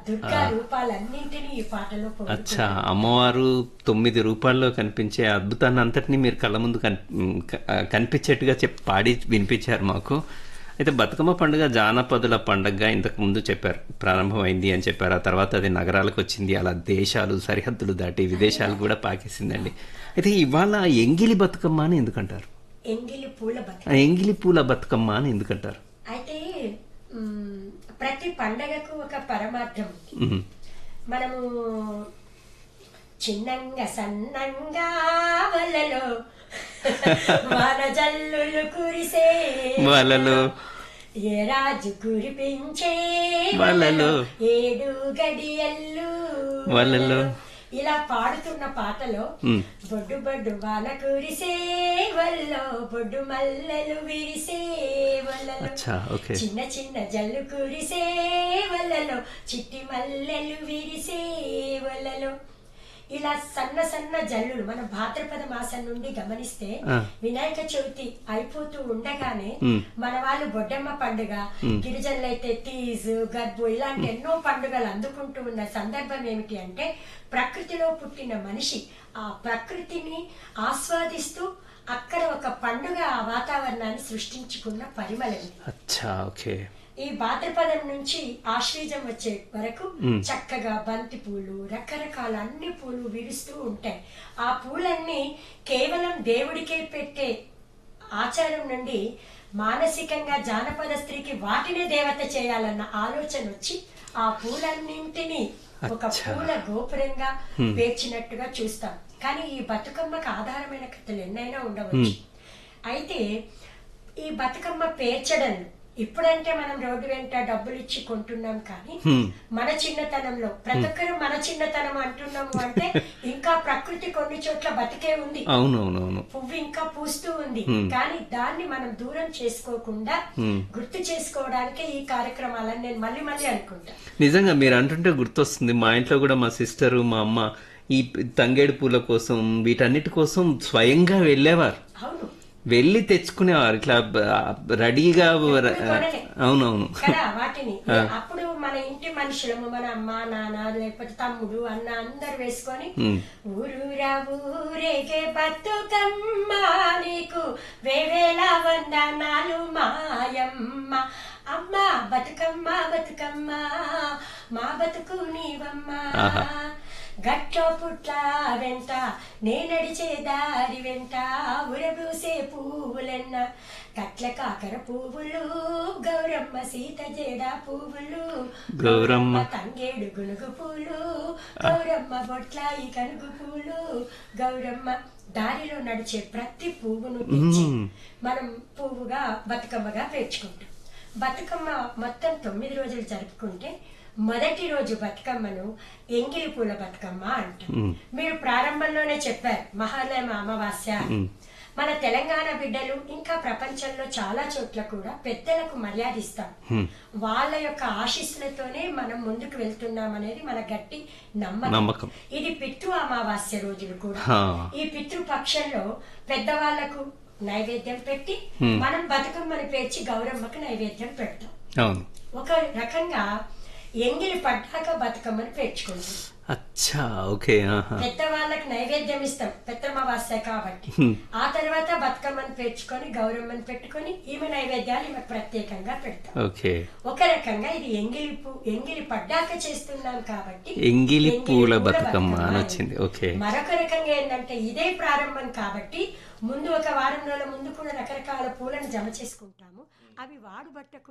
దుర్గా రూపాలన్నింటినీ ఈ పాటలో పొందుతున్నాం. అచ్చా అమ్మవారు తొమ్మిది రూపాల్లో కనిపించే అద్భుతాన్ని అంతటినీ మీరు కళ్ళ ముందు కన్- క- కనిపించేట్టుగా చెప్పి పాడి వినిపించారు మాకు అయితే బతుకమ్మ పండుగ జానపదుల పండుగగా ఇంతకు ముందు చెప్పారు ప్రారంభమైంది అని చెప్పారు ఆ తర్వాత అది నగరాలకు వచ్చింది అలా దేశాలు సరిహద్దులు దాటి విదేశాలు కూడా పాకేసిందండి అయితే ఇవాళ ఎంగిలి బతుకమ్మ అని ఎందుకంటారు ఎంగిలి పూల బతుక ఆ ఎంగిలి పూల బతుకమ్మ అని ఎందుకంటారు అయితే మ్, ప్రతి పండగకు ఒక పరమార్థం ఉంది. ఉమ్. మనము చిన్నంగా సన్నంగా వలలో మన జల్లులు కురిసే వలలో ఏ రాజు కురిపించే వలలో ఏడు గడియల్లు వలలో ఇలా పాడుతున్న పాటలో ఉమ్. బొడ్డు బొడ్డు వాన కురిసే వల్లో బొడ్డు మల్లెలు విరిసే వల్లలో అచ్చా ఓకే చిన్న చిన్న జల్లు కురిసే వల్లలో చిట్టి మల్లెలు విరిసే వల్లలో ఇలా సన్న సన్న జల్లులు మన భాద్రపద మాసం నుండి గమనిస్తే ఆ. వినాయక చవితి అయిపోతూ ఉండగానే ఉమ్. మన వాళ్ళు బొడ్డమ్మ పండుగ గిరిజనులైతే తీజ్ గర్భు ఇలాంటి ఎన్నో పండుగలు అందుకుంటూ ఉన్న సందర్భం ఏమిటి అంటే ప్రకృతిలో పుట్టిన మనిషి ఆ ప్రకృతిని ఆస్వాదిస్తూ అక్కడ ఒక పండుగ ఆ వాతావరణాన్ని సృష్టించుకున్న పరిమళం ఇది. అచ్చా ఓకే ఈ భాద్రపదం నుంచి ఆశ్వీజం వచ్చే వరకు చక్కగా బంతి పూలు రకరకాల అన్ని పూలు విరుస్తూ ఉంటాయి ఆ పూలన్నీ కేవలం దేవుడికే పెట్టే ఆచారం నుండి మానసికంగా జానపద స్త్రీకి వాటినే దేవత చేయాలన్న ఆలోచన వచ్చి ఆ పూలన్నింటినీ ఒక అచ్చా. పూల గోపురంగా పేర్చినట్టుగా చూస్తాం కానీ ఈ బతుకమ్మకు ఆధారమైన కథలు ఎన్నైనా ఉండవచ్చు అయితే ఈ బతుకమ్మ పేర్చడం ఇప్పుడంటే మనం రోడ్డు వెంట డబ్బులు ఇచ్చి కొంటున్నాం కానీ హ్మ్. మన చిన్నతనంలో ప్రతి ఒక్కరు మన చిన్నతనం అంటున్నాము అంటే ఇంకా ప్రకృతి కొన్ని చోట్ల బతికే ఉంది అవునవునవును పువ్వు ఇంకా పూస్తూ ఉంది కానీ దాన్ని మనం దూరం చేసుకోకుండా గుర్తు చేసుకోవడానికే ఈ కార్యక్రమాలని నేను మళ్ళీ మళ్ళీ అనుకుంటా నిజంగా మీరు అంటుంటే గుర్తొస్తుంది మా ఇంట్లో కూడా మా సిస్టరు మా అమ్మ ఈ తంగేడు పూల కోసం వీటన్నిటి కోసం స్వయంగా వెళ్ళేవారు అవును వెళ్ళి తెచ్చుకునేవారు ఇట్లా బ- రెడీగా ర- కొనలే. అవునవును కదా వాటిని అప్పుడు మన ఇంటి మనుషులము మన అమ్మ నాన్న లేకపోతే తమ్ముడు అన్న అందరు వేసుకొని ఊరూరా ఊరేగే బతుకమ్మ నీకు వేవేల వందనాలు మాయమ్మ అమ్మ బతుకమ్మ బతుకమ్మ మా బతుకు నీవమ్మ గట్లో పుట్ల వెంట నే నడిచే దారి వెంట ఉరబూసే పువ్వులెన్న కట్ల కాకర పువ్వులు గౌరమ్మ సీత జడ పువ్వులు గౌరమ్మ. తంగేడు గునుగు పూలు గౌరమ్మ బొట్ల ఈ కనుగు పూలు గౌరమ్మ దారిలో నడిచే ప్రతి పువ్వును తెచ్చి మనం పువ్వుగా బతుకమ్మగా పేర్చుకుంటాం బతుకమ్మ మొత్తం తొమ్మిది రోజులు జరుపుకుంటే మొదటి రోజు బతుకమ్మను ఎంగిలి పూల బతుకమ్మ అంటాం మీరు ప్రారంభంలోనే చెప్పారు మహాలయ అమావాస్య అని. మన తెలంగాణ బిడ్డలు ఇంకా ప్రపంచంలో చాలా చోట్ల కూడా పెద్దలకు మర్యాదిస్తాం వాళ్ళ యొక్క ఆశీస్సులతోనే మనం ముందుకు వెళ్తున్నాం అనేది మన గట్టి నమ్మకం నమ్మకం ఇది పితృ అమావాస్య రోజులు కూడా హా. ఈ పితృపక్షంలో పెద్దవాళ్లకు నైవేద్యం పెట్టి మనం బతుకమ్మని పేర్చి గౌరమ్మకు నైవేద్యం పెడతాం అవును ఒక రకంగా ఎంగిలి పడ్డాక బతుకమ్మని పేర్చుకుంటాం అచ్చా ఓకే ఆహా పెద్దవాళ్ళకి నైవేద్యం ఇస్తాం పెద్దమ్మవాస్య కాబట్టి ఆ తర్వాత బతుకమ్మని పేర్చుకొని గౌరమ్మని పెట్టుకొని ఈమె నైవేద్యాలు ఈమె ప్రత్యేకంగా పెడతాం ఓకే ఒక రకంగా ఇది ఎంగిలి పూ- ఎంగిలి పడ్డాక చేస్తున్నాం కాబట్టి ఎంగిలి పూల పూల బతుకమ్మ అని అని. వచ్చింది ఓకే మరొక రకంగా ఏంటంటే ఇదే ప్రారంభం కాబట్టి ముందు ఒక వారం రోజుల ముందు కూడా రకరకాల పూలను జమ చేసుకుంటాము అవి వాడుబట్టకు